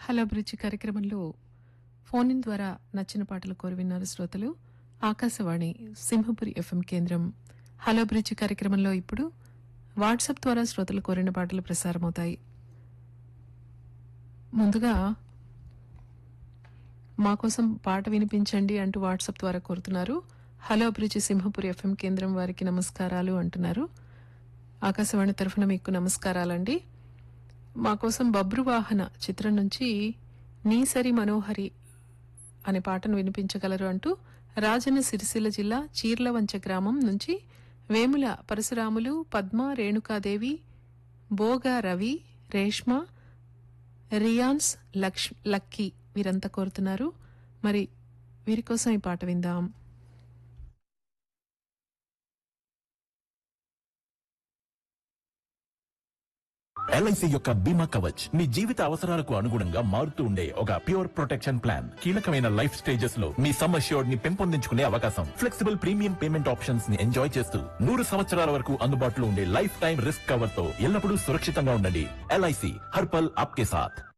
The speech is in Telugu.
హలో బ్రిడ్జి కార్యక్రమంలో ఫోన్ ఇన్ ద్వారా నచ్చిన పాటలు కోరి విన్నారు శ్రోతలు ఆకాశవాణి సింహపురి ఎఫ్ఎం కేంద్రం హలో బ్రిడ్జి కార్యక్రమంలో ఇప్పుడు వాట్సాప్ ద్వారా శ్రోతలు కోరిన పాటలు ప్రసారమవుతాయి ముందుగా మా కోసం పాట వినిపించండి అంటూ వాట్సాప్ ద్వారా కోరుతున్నారు హలో అభిరుచి సింహపురి ఎఫ్ఎం కేంద్రం వారికి నమస్కారాలు అంటున్నారు ఆకాశవాణి తరఫున మీకు నమస్కారాలండి మా కోసం బబ్రువాహన చిత్రం నుంచి నీసరి మనోహరి అనే పాటను వినిపించగలరు అంటూ రాజన్న సిరిసిల్ల జిల్లా చీర్లవంచ గ్రామం నుంచి వేముల పరశురాములు పద్మ రేణుకాదేవి బోగా రవి రేష్మ రియాన్స్ లక్ష్ లక్కీ వీరంతా కోరుతున్నారు మరి వీరి కోసం ఈ పాట విందాం ఎల్ఐసి యొక్క బీమా కవచ్ మీ జీవిత అవసరాలకు అనుగుణంగా మారుతూ ఉండే ఒక ప్యూర్ ప్రొటెక్షన్ ప్లాన్ కీలకమైన లైఫ్ స్టేజెస్ లో మీ సమ్ అష్యూర్డ్ ని పెంపొందించుకునే అవకాశం ఫ్లెక్సిబుల్ ప్రీమియం పేమెంట్ ఆప్షన్స్ ని ఎంజాయ్ చేస్తూ నూరు సంవత్సరాల వరకు అందుబాటులో ఉండే లైఫ్ టైం రిస్క్ కవర్ తో ఎల్లప్పుడూ సురక్షితంగా ఉండండి ఎల్ఐసి హర్పల్ ఆప్కే సాథ్